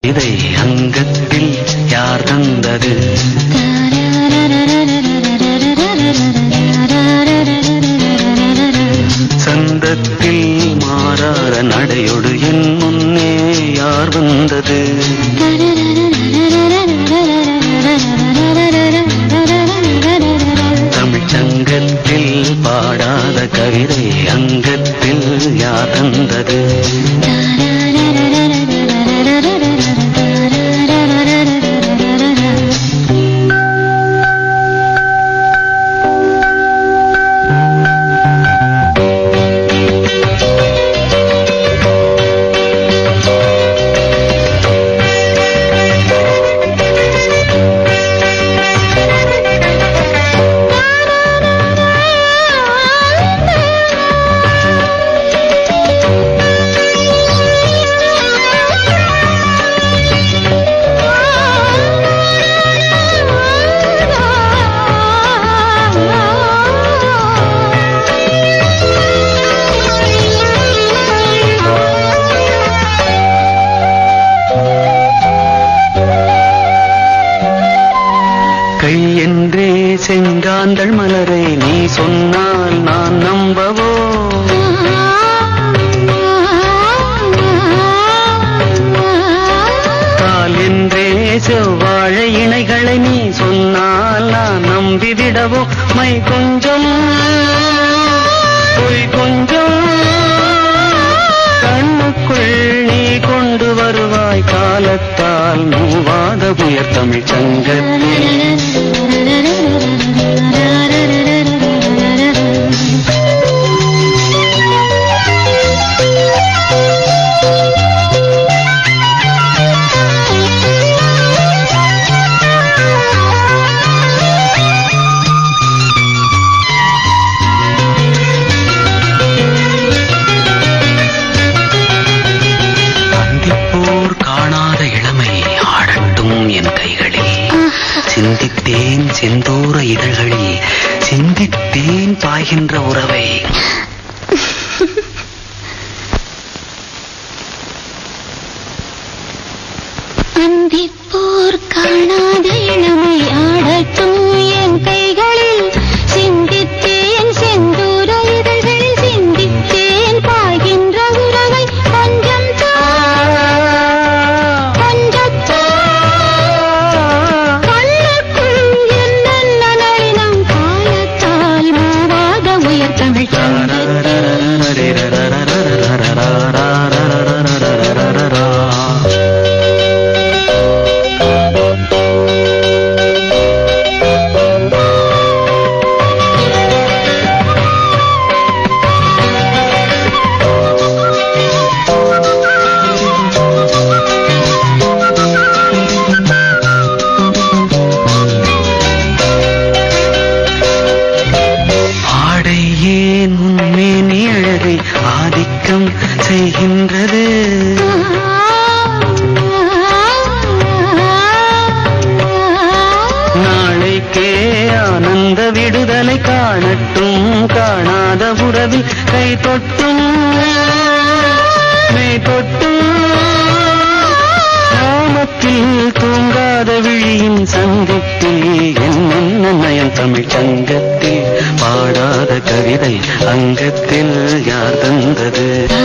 இதை அங்கத்தில் யார் தந்தது சந்தத்தில் மாறாத நடையொடு என் முன்னே யார் வந்தது தமிழ்ச் சங்கத்தில் பாடாத கவிதை அங்கத்தில் யார் தந்தது கை என்றே செங்காந்தள் மலரை நீ சொன்னால் நான் நம்பவோ கால் என்றே செவ்வாழை இணைகளை நீ சொன்னால் நான் நம்பிவிடவோ மை கொஞ்சம் பொய் கொஞ்சம் கண்ணுக்குள் நீ கொண்டு வருவாய் காலத்தால் மூவாத புயர் தமிழ் சங்கத்தில் அந்திப்போர் காணாத இளமை ஆடட்டும் என் கைகளில் சிந்தித்தேன் செந்தூர இதழ்களில் சிந்தித்தேன் பாய்கின்ற உறவை அந்திப்போர் காணாத இளமை ஆடட்டும் என் கைகளில் சிந்தித்தேன் செந்தூர இதழ்களில் சிந்தித்தேன் பாய்கின்ற உறவை கொஞ்சம் தா, கொஞ்சம் தா. கண்ணுக்குள் என்னென்ன நளினம் காலத்தால் மூவாத உயர் தமிழ் சங்கத்தில் ஆடை ஏன் உன்மேனி அழகை ஆதிக்கம் செய்கின்றது நாளைக்கே ஆனந்த விடுதலை காணட்டும் காணாத உறவில் கை தொட்டும் மெய் தொட்டும் கிராமத்தில் தூங்காத விழியின் சங்கத்தில் என்னென்ன நயம் தமிழ் சங்கத்தில் பாடாத கவிதை அங்கத்தில் யார் தந்தது